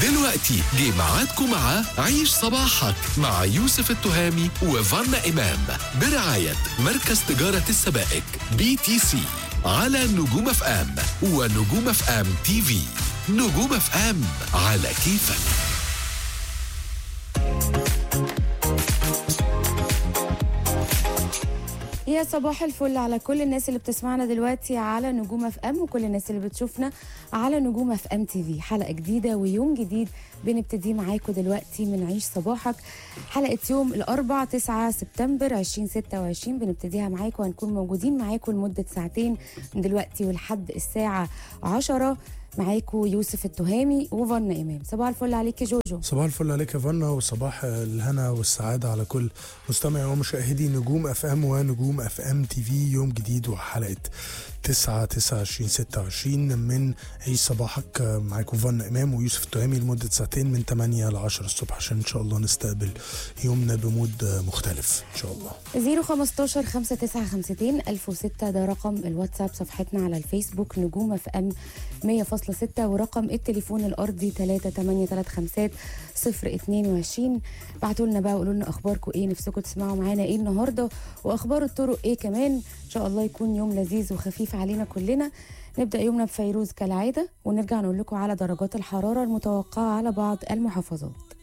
دلوقتي جه ميعادكم مع عيش صباحك مع يوسف التهامي وفانا إمام برعاية مركز تجارة السبائك بي تي سي على نجوم اف ام ونجوم اف ام تي في نجوم اف ام على كيفك يا صباح الفل على كل الناس اللي بتسمعنا دلوقتي على نجوم اف ام وكل الناس اللي بتشوفنا على نجوم اف ام تي في حلقه جديده ويوم جديد بنبتدي معاكم دلوقتي من عيش صباحك حلقه يوم الاربع 9 سبتمبر 2026 بنبتديها معاكم وهنكون موجودين معاكم لمده ساعتين من دلوقتي ولحد الساعه 10 معاكم يوسف التهامي وفنا امام صباح الفل عليك يا جوجو صباح الفل عليك يا فنا وصباح الهنا والسعادة على كل مستمعي ومشاهدي نجوم اف ام ونجوم اف ام تي في يوم جديد وحلقة 9 29 26 من عيش صباحك معاكم فنا امام ويوسف التهامي لمدة ساعتين من 8 ل 10 الصبح عشان ان شاء الله نستقبل يومنا بمود مختلف ان شاء الله 015 5952 1006 ده رقم الواتساب صفحتنا على الفيسبوك نجوم اف ام 100.6 ورقم التليفون الارضي 3835 022 بعتوا لنا بقى وقولوا لنا اخباركم ايه نفسكم تسمعوا معانا ايه النهارده واخبار الطرق ايه كمان ان شاء الله يكون يوم لذيذ وخفيف علينا كلنا نبدا يومنا بفيروز كالعاده ونرجع نقول لكم على درجات الحراره المتوقعه على بعض المحافظات